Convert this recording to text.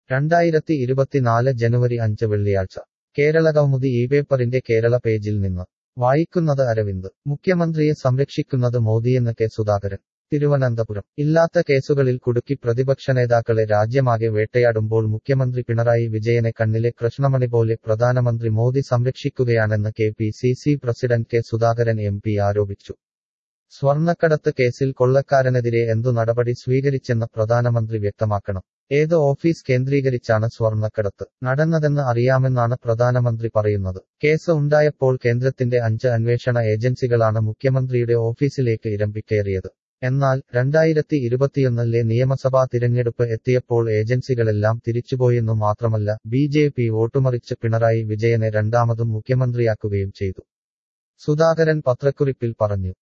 രണ്ടായിരത്തി ഇരുപത്തിനാല് ജനുവരി അഞ്ച് വെള്ളിയാഴ്ച കേരള കൗമുദി ഈ പേപ്പറിന്റെ കേരള പേജിൽ നിന്ന് വായിക്കുന്നത് അരവിന്ദ് മുഖ്യമന്ത്രിയെ സംരക്ഷിക്കുന്നത് മോദിയെന്ന് കെ സുധാകരൻ തിരുവനന്തപുരം ഇല്ലാത്ത കേസുകളിൽ കുടുക്കി പ്രതിപക്ഷ നേതാക്കളെ രാജ്യമാകെ വേട്ടയാടുമ്പോൾ മുഖ്യമന്ത്രി പിണറായി വിജയനെ കണ്ണിലെ കൃഷ്ണമണി പോലെ പ്രധാനമന്ത്രി മോദി സംരക്ഷിക്കുകയാണെന്ന് K P C C president K Sudhakaran M P ആരോപിച്ചു സ്വർണ്ണക്കടത്ത് കേസിൽ കൊള്ളക്കാരനെതിരെ എന്തു നടപടി സ്വീകരിച്ചെന്ന് പ്രധാനമന്ത്രി വ്യക്തമാക്കണം ഏത് ഓഫീസ് കേന്ദ്രീകരിച്ചാണ് സ്വർണ്ണക്കടത്ത് നടന്നതെന്ന് അറിയാമെന്നാണ് പ്രധാനമന്ത്രി പറയുന്നത് കേസ് ഉണ്ടായപ്പോൾ കേന്ദ്രത്തിന്റെ അഞ്ച് അന്വേഷണ ഏജൻസികളാണ് മുഖ്യമന്ത്രിയുടെ ഓഫീസിലേക്ക് ഇരമ്പിക്കയറിയത് എന്നാൽ രണ്ടായിരത്തി ഇരുപത്തിയൊന്നിലെ നിയമസഭാ തിരഞ്ഞെടുപ്പ് എത്തിയപ്പോൾ ഏജൻസികളെല്ലാം തിരിച്ചുപോയെന്നു മാത്രമല്ല ബി ജെ പി വോട്ടുമറിച്ച് പിണറായി വിജയനെ രണ്ടാമതും മുഖ്യമന്ത്രിയാക്കുകയും ചെയ്തു സുധാകരൻ പത്രക്കുറിപ്പിൽ പറഞ്ഞു